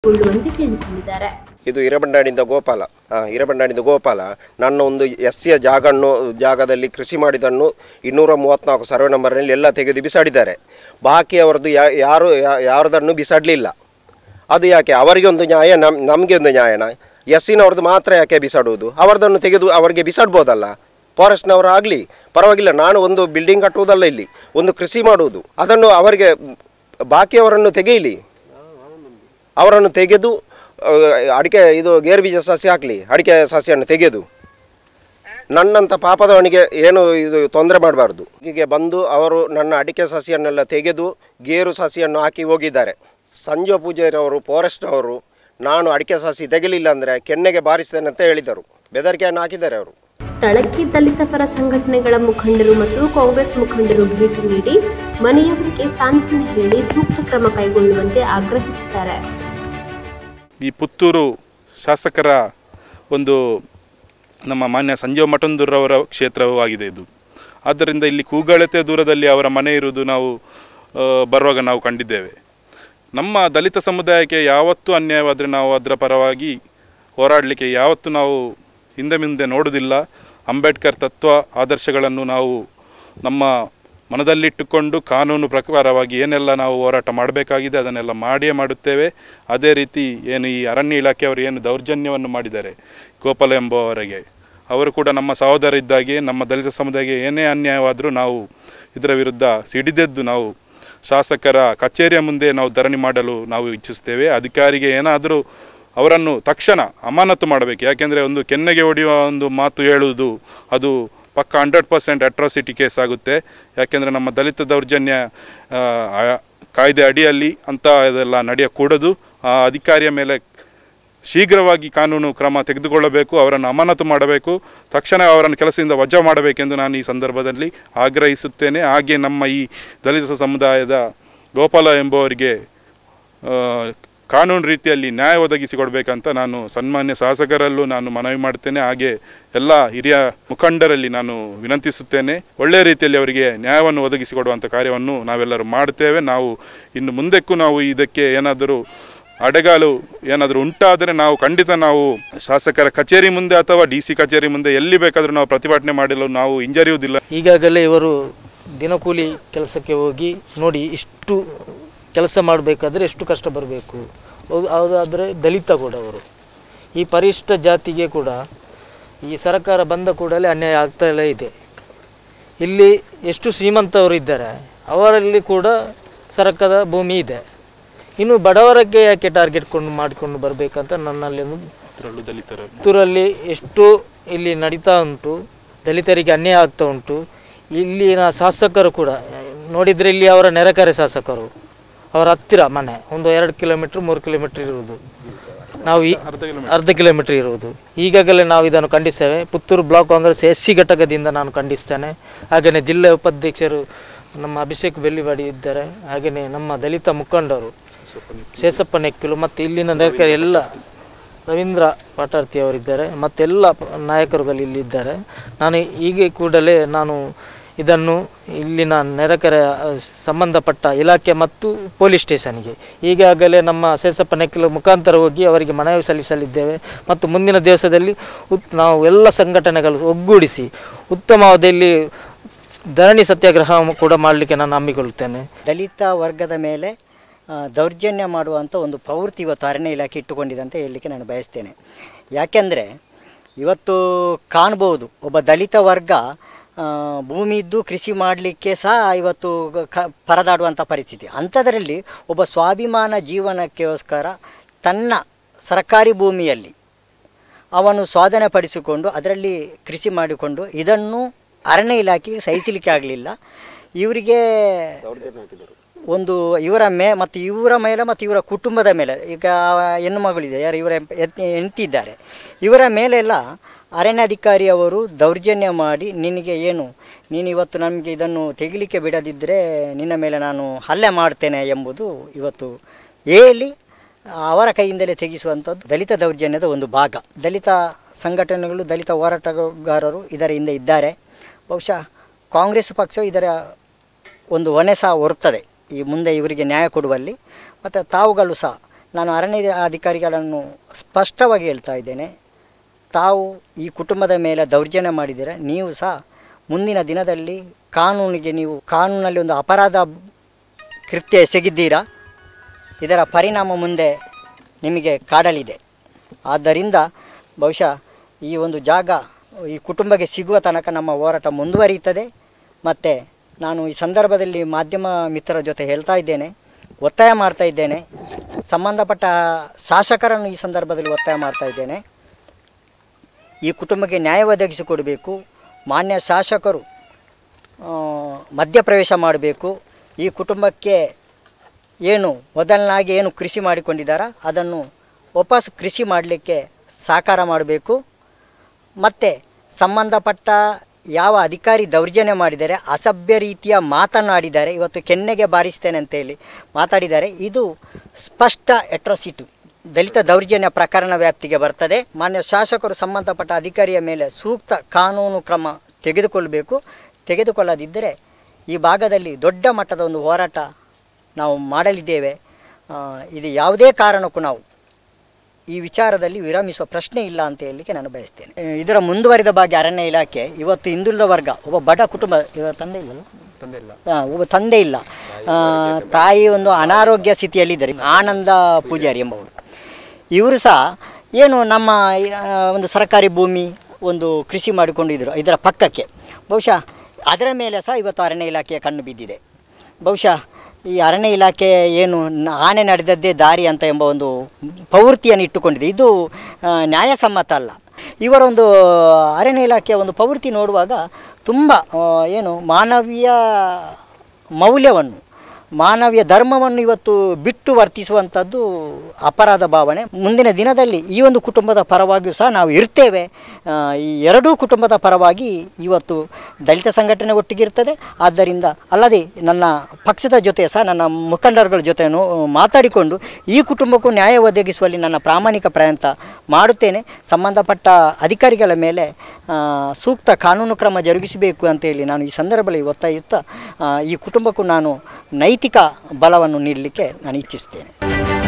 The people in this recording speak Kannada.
ಕೊಳ್ಳುವಂತೆ ಕೇಳಿಕೊಂಡಿದ್ದಾರೆ ಇದು ಹಿರಬಂಡಾಣಿಂದ ಗೋಪಾಲ ಆ, ಹಿರಬಂಡಾಣಿಂದ ಗೋಪಾಲ ನನ್ನ ಒಂದು ಎಸ್ ಸಿಯ ಜಾಗನ್ನು ಜಾಗದಲ್ಲಿ ಕೃಷಿ ಮಾಡಿದನ್ನು ಇನ್ನೂರ ಮೂವತ್ತ್ನಾಲ್ಕು ಸರ್ವೆ ನಂಬರ್ನಲ್ಲಿ ಎಲ್ಲ ತೆಗೆದು ಬಿಸಾಡಿದ್ದಾರೆ ಬಾಕಿ ಅವರದ್ದು ಯಾ ಯಾರು ಯಾ- ಯಾರದನ್ನು ಬಿಸಾಡಲಿಲ್ಲ ಅದು ಯಾಕೆ ಅವರಿಗೆ ಒಂದು ನ್ಯಾಯ ನಮ್ ನಮಗೆ ಒಂದು ನ್ಯಾಯನ ಎಸ್ಸಿನವ್ರದ್ದು ಮಾತ್ರ ಯಾಕೆ ಬಿಸಾಡುವುದು ಅವರದನ್ನು ತೆಗೆದು ಅವರಿಗೆ ಬಿಸಾಡ್ಬೋದಲ್ಲ ಫಾರೆಸ್ಟ್ನವರು ಆಗಲಿ ಪರವಾಗಿಲ್ಲ ನಾನು ಒಂದು ಬಿಲ್ಡಿಂಗ್ ಕಟ್ಟುವುದಲ್ಲ ಇಲ್ಲಿ ಒಂದು ಕೃಷಿ ಮಾಡುವುದು ಅದನ್ನು ಅವರಿಗೆ ಬಾಕಿಯವರನ್ನು ತೆಗೆಯಲಿ ಅವರನ್ನು ತೆಗೆದು ಆ, ಅಡಿಕೆ ಇದು ಗೇರು ಬೀಜ ಸಸ್ಯ ಹಾಕಲಿ ಅಡಿಕೆ ಸಸ್ಯವನ್ನು ತೆಗೆದು ನನ್ನಂಥ ಪಾಪದವನಿಗೆ ಏನು ಇದು ತೊಂದರೆ ಮಾಡಬಾರ್ದು ಹೀಗೆ ಬಂದು ಅವರು ನನ್ನ ಅಡಿಕೆ ಸಸಿಯನ್ನೆಲ್ಲ ತೆಗೆದು ಗೇರು ಸಸಿಯನ್ನು ಹಾಕಿ ಹೋಗಿದ್ದಾರೆ ಸಂಜು ಪೂಜಾರಿಯವರು ಫಾರೆಸ್ಟ್ನವರು ನಾನು ಅಡಿಕೆ ಸಸಿ ತೆಗಲಿಲ್ಲ ಅಂದರೆ ಕೆನ್ನೆಗೆ ಬಾರಿಸ್ತೇನೆ ಅಂತ ಹೇಳಿದರು ಬೆದರಿಕೆಯನ್ನು ಹಾಕಿದ್ದಾರೆ ಅವರು ಸ್ಥಳಕ್ಕೆ ದಲಿತ ಪರ ಸಂಘಟನೆಗಳ ಮುಖಂಡರು ಮತ್ತು ಕಾಂಗ್ರೆಸ್ ಮುಖಂಡರು ಭೇಟಿ ನೀಡಿ ಮನೆಯವರಿಗೆ ಸಾಂತ್ವನ ಹೇಳಿ ಸೂಕ್ತ ಕ್ರಮ ಕೈಗೊಳ್ಳುವಂತೆ ಆಗ್ರಹಿಸಿದ್ದಾರೆ ಈ ಪುತ್ತೂರು ಶಾಸಕರ ಒಂದು ನಮ್ಮ ಮಾನ್ಯ ಸಂಜೀವ ಮಠಂದೂರವರ ಕ್ಷೇತ್ರವೂ ಆಗಿದೆ ಇದು ಆದ್ದರಿಂದ ಇಲ್ಲಿ ಕೂಗಳತೆ ದೂರದಲ್ಲಿ ಅವರ ಮನೆ ಇರುವುದು ನಾವು ಆ, ಬರುವಾಗ ನಾವು ಕಂಡಿದ್ದೇವೆ ನಮ್ಮ ದಲಿತ ಸಮುದಾಯಕ್ಕೆ ಯಾವತ್ತೂ ಅನ್ಯಾಯವಾದರೆ ನಾವು ಅದರ ಪರವಾಗಿ ಹೋರಾಡಲಿಕ್ಕೆ ಯಾವತ್ತೂ ನಾವು ಹಿಂದೆ ಮುಂದೆ ನೋಡುವುದಿಲ್ಲ ಅಂಬೇಡ್ಕರ್ ತತ್ವ ಆದರ್ಶಗಳನ್ನು ನಾವು ನಮ್ಮ ಮನದಲ್ಲಿಟ್ಟುಕೊಂಡು ಕಾನೂನು ಪ್ರಕಾರವಾಗಿ ಏನೆಲ್ಲ ನಾವು ಹೋರಾಟ ಮಾಡಬೇಕಾಗಿದೆ ಅದನ್ನೆಲ್ಲ ಮಾಡಿಯೇ ಮಾಡುತ್ತೇವೆ ಅದೇ ರೀತಿ ಏನು ಈ ಅರಣ್ಯ ಇಲಾಖೆಯವರು ಏನು ದೌರ್ಜನ್ಯವನ್ನು ಮಾಡಿದ್ದಾರೆ ಗೋಪಾಲ ಎಂಬುವವರೆಗೆ ಅವರು ಕೂಡ ನಮ್ಮ ಸಹೋದರ ಇದ್ದಾಗೆ ನಮ್ಮ ದಲಿತ ಸಮುದಾಯಕ್ಕೆ ಏನೇ ಅನ್ಯಾಯವಾದರೂ ನಾವು ಇದರ ವಿರುದ್ಧ ಸಿಡಿದೆದ್ದು ನಾವು ಶಾಸಕರ ಕಚೇರಿಯ ಮುಂದೆ ನಾವು ಧರಣಿ ಮಾಡಲು ನಾವು ಇಚ್ಛಿಸ್ತೇವೆ ಅಧಿಕಾರಿಗೆ ಏನಾದರೂ ಅವರನ್ನು ತಕ್ಷಣ ಅಮಾನತು ಮಾಡಬೇಕು ಯಾಕೆಂದರೆ ಒಂದು ಕೆನ್ನೆಗೆ ಹೊಡೆಯುವ ಒಂದು ಮಾತು ಹೇಳುವುದು ಅದು ಪಕ್ಕ ಹಂಡ್ರೆಡ್ ಪರ್ಸೆಂಟ್ ಅಟ್ರಾಸಿಟಿ ಕೇಸ್ ಆಗುತ್ತೆ ಯಾಕೆಂದರೆ ನಮ್ಮ ದಲಿತ ದೌರ್ಜನ್ಯ ಆ, ಆ- ಕಾಯ್ದೆ ಅಡಿಯಲ್ಲಿ ಅಂತ ಇದೆಲ್ಲ ನಡೆಯಕೂಡದು ಆ ಅಧಿಕಾರಿಯ ಮೇಲೆ ಶೀಘ್ರವಾಗಿ ಕಾನೂನು ಕ್ರಮ ತೆಗೆದುಕೊಳ್ಳಬೇಕು ಅವರನ್ನು ಅಮಾನತು ಮಾಡಬೇಕು ತಕ್ಷಣ ಅವರನ್ನು ಕೆಲಸದಿಂದ ವಜಾ ಮಾಡಬೇಕೆಂದು ನಾನು ಈ ಸಂದರ್ಭದಲ್ಲಿ ಆಗ್ರಹಿಸುತ್ತೇನೆ ಹಾಗೆ ನಮ್ಮ ಈ ದಲಿತ ಸಮುದಾಯದ ಗೋಪಾಲ ಎಂಬುವರಿಗೆ ಆ, ಕಾನೂನು ರೀತಿಯಲ್ಲಿ ನ್ಯಾಯ ಒದಗಿಸಿಕೊಡ್ಬೇಕಂತ ನಾನು ಸನ್ಮಾನ್ಯ ಶಾಸಕರಲ್ಲೂ ನಾನು ಮನವಿ ಮಾಡ್ತೇನೆ ಹಾಗೆ ಎಲ್ಲ ಹಿರಿಯ ಮುಖಂಡರಲ್ಲಿ ನಾನು ವಿನಂತಿಸುತ್ತೇನೆ ಒಳ್ಳೆಯ ರೀತಿಯಲ್ಲಿ ಅವರಿಗೆ ನ್ಯಾಯವನ್ನು ಒದಗಿಸಿಕೊಡುವಂಥ ಕಾರ್ಯವನ್ನು ನಾವೆಲ್ಲರೂ ಮಾಡ್ತೇವೆ ನಾವು ಇನ್ನು ಮುಂದಕ್ಕೂ ನಾವು ಇದಕ್ಕೆ ಏನಾದರೂ ಅಡೆಗಾಲು ಏನಾದರೂ ಉಂಟಾದರೆ ನಾವು ಖಂಡಿತ ನಾವು ಶಾಸಕರ ಕಚೇರಿ ಮುಂದೆ ಅಥವಾ ಡಿ ಸಿ ಕಚೇರಿ ಮುಂದೆ ಎಲ್ಲಿ ಬೇಕಾದರೂ ನಾವು ಪ್ರತಿಭಟನೆ ಮಾಡಲು ನಾವು ಹಿಂಜರಿಯುವುದಿಲ್ಲ ಈಗಾಗಲೇ ಇವರು ದಿನಕೂಲಿ ಕೆಲಸಕ್ಕೆ ಹೋಗಿ ನೋಡಿ ಇಷ್ಟು ಕೆಲಸ ಮಾಡಬೇಕಾದ್ರೆ ಎಷ್ಟು ಕಷ್ಟ ಬರಬೇಕು ಹೌದಾದರೆ ದಲಿತ ಕೂಡ ಅವರು ಈ ಪರಿಶಿಷ್ಟ ಜಾತಿಗೆ ಕೂಡ ಈ ಸರ್ಕಾರ ಬಂದ ಕೂಡಲೇ ಅನ್ಯಾಯ ಆಗ್ತಲೇ ಇದೆ ಇಲ್ಲಿ ಎಷ್ಟು ಶ್ರೀಮಂತವರು ಇದ್ದಾರೆ ಅವರಲ್ಲಿ ಕೂಡ ಸರ್ಕಾರದ ಭೂಮಿ ಇದೆ ಇನ್ನು ಬಡವರಿಗೆ ಯಾಕೆ ಟಾರ್ಗೆಟ್ ಕೊಂಡು ಮಾಡಿಕೊಂಡು ಬರಬೇಕಂತ ನನ್ನಲ್ಲಿ ಒಂದು ಅದರಲ್ಲೂ ದಲಿತರು ಪುತ್ತೂರಲ್ಲಿ ಎಷ್ಟು ಇಲ್ಲಿ ನಡೀತಾ ಉಂಟು ದಲಿತರಿಗೆ ಅನ್ಯಾಯ ಆಗ್ತಾ ಉಂಟು ಇಲ್ಲಿನ ಶಾಸಕರು ಕೂಡ ನೋಡಿದರೆ ಇಲ್ಲಿ ಅವರ ನೆರೆಕರೆ ಶಾಸಕರು ಅವರ ಹತ್ತಿರ ಮನೆ ಒಂದು ಎರಡು ಕಿಲೋಮೀಟ್ರ್ ಮೂರು ಕಿಲೋಮೀಟ್ರ್ ಇರುವುದು ನಾವು ಈ ಅರ್ಧ ಕಿಲೋಮೀಟ್ರ್ ಇರುವುದು ಈಗಾಗಲೇ ನಾವು ಇದನ್ನು ಖಂಡಿಸ್ತೇವೆ Puttur block Congress S C ಘಟಕದಿಂದ ನಾನು ಖಂಡಿಸ್ತೇನೆ ಹಾಗೆಯೇ ಜಿಲ್ಲೆ ಉಪಾಧ್ಯಕ್ಷರು ನಮ್ಮ ಅಭಿಷೇಕ್ ಬೆಳ್ಳಿವಾಡಿ ಇದ್ದಾರೆ ಹಾಗೆಯೇ ನಮ್ಮ ದಲಿತ ಮುಖಂಡರು ಶೇಷಪ್ಪ ನೆಕ್ಕಿಲು ಮತ್ತು ಇಲ್ಲಿನ ನೆರೆಕರೆ ಎಲ್ಲ ರವೀಂದ್ರ ಪಾಟಾರ್ಥಿ ಅವರಿದ್ದಾರೆ ಮತ್ತೆಲ್ಲ ಪ- ನಾಯಕರುಗಳು ಇಲ್ಲಿದ್ದಾರೆ ನಾನು ಹೀಗೆ ಕೂಡಲೇ ನಾನು ಇದನ್ನು ಇಲ್ಲಿನ ನೆರೆಕರೆ ಅ, ಸಂಬಂಧಪಟ್ಟ ಇಲಾಖೆ ಮತ್ತು ಪೊಲೀಸ್ ಸ್ಟೇಷನ್ಗೆ ಈಗಾಗಲೇ ನಮ್ಮ ಶೇಷಪ್ಪ ನೆಕ್ಕಿಲ ಮುಖಾಂತರ ಹೋಗಿ ಅವರಿಗೆ ಮನವಿ ಸಲ್ಲಿಸಲಿದ್ದೇವೆ ಮತ್ತು ಮುಂದಿನ ದಿವಸದಲ್ಲಿ ಉತ್ ನಾವು ಎಲ್ಲ ಸಂಘಟನೆಗಳು ಒಗ್ಗೂಡಿಸಿ ಉತ್ತಮವಾದ ಇಲ್ಲಿ ಧರಣಿ ಸತ್ಯಾಗ್ರಹ ಕೂಡ ಮಾಡಲಿಕ್ಕೆ ನಾನು ಹಮ್ಮಿಕೊಳ್ಳುತ್ತೇನೆ ದಲಿತ ವರ್ಗದ ಮೇಲೆ ಆ, ದೌರ್ಜನ್ಯ ಮಾಡುವಂಥ ಒಂದು ಪ್ರವೃತ್ತಿ ಇವತ್ತು ಅರಣ್ಯ ಇಲಾಖೆ ಇಟ್ಟುಕೊಂಡಿದೆ ಅಂತ ಹೇಳಲಿಕ್ಕೆ ನಾನು ಬಯಸ್ತೇನೆ ಯಾಕೆಂದರೆ ಇವತ್ತು ಕಾಣ್ಬೋದು ಒಬ್ಬ ದಲಿತ ವರ್ಗ ಆ, ಭೂಮಿ ಇದ್ದು ಕೃಷಿ ಮಾಡಲಿಕ್ಕೆ ಸಹ ಇವತ್ತು ಕ ಪರದಾಡುವಂಥ ಪರಿಸ್ಥಿತಿ ಅಂಥದ್ರಲ್ಲಿ ಒಬ್ಬ ಸ್ವಾಭಿಮಾನ ಜೀವನಕ್ಕೋಸ್ಕರ ತನ್ನ ಸರ್ಕಾರಿ ಭೂಮಿಯಲ್ಲಿ ಅವನು ಸ್ವಾಧೀನ ಪಡಿಸಿಕೊಂಡು ಅದರಲ್ಲಿ ಕೃಷಿ ಮಾಡಿಕೊಂಡು ಇದನ್ನು ಅರಣ್ಯ ಇಲಾಖೆಗೆ ಸಹಿಸಲಿಕ್ಕೆ ಆಗಲಿಲ್ಲ ಇವರಿಗೆ ಒಂದು ಇವರ ಮೇ ಮತ್ತು ಇವರ ಮೇಲೆ ಮತ್ತು ಇವರ ಕುಟುಂಬದ ಮೇಲೆ ಈಗ ಹೆಣ್ಣು ಮಗಳಿದೆ ಯಾರು ಇವರ ಹೆಂಡತಿ ಇದ್ದಾರೆ ಇವರ ಮೇಲೆಲ್ಲ ಅರಣ್ಯಾಧಿಕಾರಿ ಅವರು ದೌರ್ಜನ್ಯ ಮಾಡಿ ನಿನಗೆ ಏನು ನೀನು ಇವತ್ತು ನಮಗೆ ಇದನ್ನು ತೆಗಿಲಿಕ್ಕೆ ಬಿಡದಿದ್ದರೆ ನಿನ್ನ ಮೇಲೆ ನಾನು ಹಲ್ಲೆ ಮಾಡ್ತೇನೆ ಎಂಬುದು ಇವತ್ತು ಹೇಳಿ ಅವರ ಕೈಯಿಂದಲೇ ತೆಗೆಸುವಂಥದ್ದು ದಲಿತ ದೌರ್ಜನ್ಯದ ಒಂದು ಭಾಗ ದಲಿತ ಸಂಘಟನೆಗಳು ದಲಿತ ಹೋರಾಟಗಾರರು ಇದರ ಹಿಂದೆ ಇದ್ದಾರೆ ಬಹುಶಃ ಕಾಂಗ್ರೆಸ್ ಪಕ್ಷ ಇದರ ಒಂದು ಹೊಣೆ ಸಹ ಹೊರುತ್ತದೆ ಈ ಮುಂದೆ ಇವರಿಗೆ ನ್ಯಾಯ ಕೊಡುವಲ್ಲಿ ಮತ್ತು ತಾವುಗಳು ಸಹ ನಾನು ಅರಣ್ಯ ಅಧಿಕಾರಿಗಳನ್ನು ಸ್ಪಷ್ಟವಾಗಿ ಹೇಳ್ತಾ ಇದ್ದೇನೆ ತಾವು ಈ ಕುಟುಂಬದ ಮೇಲೆ ದೌರ್ಜನ್ಯ ಮಾಡಿದ್ದೀರ ನೀವು ಸಹ ಮುಂದಿನ ದಿನದಲ್ಲಿ ಕಾನೂನಿಗೆ ನೀವು ಕಾನೂನಲ್ಲಿ ಒಂದು ಅಪರಾಧ ಕೃತ್ಯ ಎಸಗಿದ್ದೀರಾ ಇದರ ಪರಿಣಾಮ ಮುಂದೆ ನಿಮಗೆ ಕಾಡಲಿದೆ ಆದ್ದರಿಂದ ಬಹುಶಃ ಈ ಒಂದು ಜಾಗ ಈ ಕುಟುಂಬಕ್ಕೆ ಸಿಗುವ ತನಕ ನಮ್ಮ ಹೋರಾಟ ಮುಂದುವರಿಯುತ್ತದೆ ಮತ್ತು ನಾನು ಈ ಸಂದರ್ಭದಲ್ಲಿ ಮಾಧ್ಯಮ ಮಿತ್ರರ ಜೊತೆ ಹೇಳ್ತಾ ಇದ್ದೇನೆ ಒತ್ತಾಯ ಮಾಡ್ತಾ ಇದ್ದೇನೆ ಸಂಬಂಧಪಟ್ಟ ಶಾಸಕರನ್ನು ಈ ಸಂದರ್ಭದಲ್ಲಿ ಒತ್ತಾಯ ಮಾಡ್ತಾ ಇದ್ದೇನೆ ಈ ಕುಟುಂಬಕ್ಕೆ ನ್ಯಾಯ ಒದಗಿಸಿಕೊಡಬೇಕು ಮಾನ್ಯ ಶಾಸಕರು ಆ, ಮಧ್ಯಪ್ರವೇಶ ಮಾಡಬೇಕು ಈ ಕುಟುಂಬಕ್ಕೆ ಏನು ಮೊದಲನಾಗಿ ಏನು ಕೃಷಿ ಮಾಡಿಕೊಂಡಿದ್ದಾರ ಅದನ್ನು ವಾಪಸ್ ಕೃಷಿ ಮಾಡಲಿಕ್ಕೆ ಸಾಕಾರ ಮಾಡಬೇಕು ಮತ್ತು ಸಂಬಂಧಪಟ್ಟ ಯಾವ ಅಧಿಕಾರಿ ದೌರ್ಜನ್ಯ ಮಾಡಿದ್ದಾರೆ ಅಸಭ್ಯ ರೀತಿಯ ಮಾತನಾಡಿದ್ದಾರೆ ಇವತ್ತು ಕೆನ್ನೆಗೆ ಬಾರಿಸ್ತೇನೆ ಅಂತೇಳಿ ಮಾತಾಡಿದ್ದಾರೆ ಇದು ಸ್ಪಷ್ಟ ಎಟ್ರೋಸಿಟಿ ದಲಿತ ದೌರ್ಜನ್ಯ ಪ್ರಕರಣ ವ್ಯಾಪ್ತಿಗೆ ಬರ್ತದೆ ಮಾನ್ಯ ಶಾಸಕರು ಸಂಬಂಧಪಟ್ಟ ಅಧಿಕಾರಿಯ ಮೇಲೆ ಸೂಕ್ತ ಕಾನೂನು ಕ್ರಮ ತೆಗೆದುಕೊಳ್ಳಬೇಕು ತೆಗೆದುಕೊಳ್ಳದಿದ್ದರೆ ಈ ಭಾಗದಲ್ಲಿ ದೊಡ್ಡ ಮಟ್ಟದ ಒಂದು ಹೋರಾಟ ನಾವು ಮಾಡಲಿದ್ದೇವೆ ಆ, ಇದು ಯಾವುದೇ ಕಾರಣಕ್ಕೂ ನಾವು ಈ ವಿಚಾರದಲ್ಲಿ ವಿರಮಿಸುವ ಪ್ರಶ್ನೆ ಇಲ್ಲ ಅಂತ ಹೇಳಲಿಕ್ಕೆ ನಾನು ಬಯಸ್ತೇನೆ ಆ, ಇದರ ಮುಂದುವರಿದ ಬಗ್ಗೆ ಅರಣ್ಯ ಇಲಾಖೆ ಇವತ್ತು ಹಿಂದುಳಿದ ವರ್ಗ ಒಬ್ಬ ಬಡ ಕುಟುಂಬ ಇವ ತಂದೆ ಇಲ್ಲಲ್ಲ ಆ, ಒಬ್ಬ ತಂದೆ ಇಲ್ಲ ಆ, ತಾಯಿ ಒಂದು ಅನಾರೋಗ್ಯ ಸ್ಥಿತಿಯಲ್ಲಿದ್ದಾರೆ ಆನಂದ ಪೂಜಾರಿ ಎಂಬವರು ಇವರು ಸಹ ಏನು ನಮ್ಮ ಆ, ಒಂದು ಸರ್ಕಾರಿ ಭೂಮಿ ಒಂದು ಕೃಷಿ ಮಾಡಿಕೊಂಡಿದ್ದರು ಇದರ ಪಕ್ಕಕ್ಕೆ ಬಹುಶಃ ಅದರ ಮೇಲೆ ಸಹ ಇವತ್ತು ಅರಣ್ಯ ಇಲಾಖೆಯ ಕಣ್ಣು ಬಿದ್ದಿದೆ ಬಹುಶಃ ಈ ಅರಣ್ಯ ಇಲಾಖೆ ಏನು ನ- ಆನೆ ನಡೆದದ್ದೇ ದಾರಿ ಅಂತ ಎಂಬ ಒಂದು ಪ್ರವೃತ್ತಿಯನ್ನು ಇಟ್ಟುಕೊಂಡಿದೆ ಇದು ಆ, ನ್ಯಾಯಸಮ್ಮತ ಅಲ್ಲ ಇವರ ಒಂದು ಅರಣ್ಯ ಇಲಾಖೆಯ ಒಂದು ಪ್ರವೃತ್ತಿ ನೋಡುವಾಗ ತುಂಬ ಆ, ಏನು ಮಾನವೀಯ ಮೌಲ್ಯವನ್ನು ಮಾನವೀಯ ಧರ್ಮವನ್ನು ಇವತ್ತು ಬಿಟ್ಟು ವರ್ತಿಸುವಂಥದ್ದು ಅಪರಾಧ ಭಾವನೆ ಮುಂದಿನ ದಿನದಲ್ಲಿ ಈ ಒಂದು ಕುಟುಂಬದ ಪರವಾಗಿಯೂ ಸಹ ನಾವು ಇರ್ತೇವೆ ಆ, ಈ ಎರಡೂ ಕುಟುಂಬದ ಪರವಾಗಿ ಇವತ್ತು ದಲಿತ ಸಂಘಟನೆ ಒಟ್ಟಿಗಿರ್ತದೆ ಆದ್ದರಿಂದ ಅಲ್ಲದೆ ನನ್ನ ಪಕ್ಷದ ಜೊತೆ ಸಹ ನನ್ನ ಮುಖಂಡರುಗಳ ಜೊತೆ ಮಾತಾಡಿಕೊಂಡು ಈ ಕುಟುಂಬಕ್ಕೂ ನ್ಯಾಯ ಒದಗಿಸುವಲ್ಲಿ ನನ್ನ ಪ್ರಾಮಾಣಿಕ ಪ್ರಯತ್ನ ಮಾಡುತ್ತೇನೆ ಸಂಬಂಧಪಟ್ಟ ಅಧಿಕಾರಿಗಳ ಮೇಲೆ ಆ, ಸೂಕ್ತ ಕಾನೂನು ಕ್ರಮ ಜರುಗಿಸಬೇಕು ಅಂತೇಳಿ ನಾನು ಈ ಸಂದರ್ಭದಲ್ಲಿ ಒತ್ತಾಯುತ್ತಾ ಆ, ಈ ಕುಟುಂಬಕ್ಕೂ ನಾನು ನೈತಿಕ ಬಲವನ್ನು ನೀಡಲಿಕ್ಕೆ ನಾನು ಇಚ್ಛಿಸ್ತೇನೆ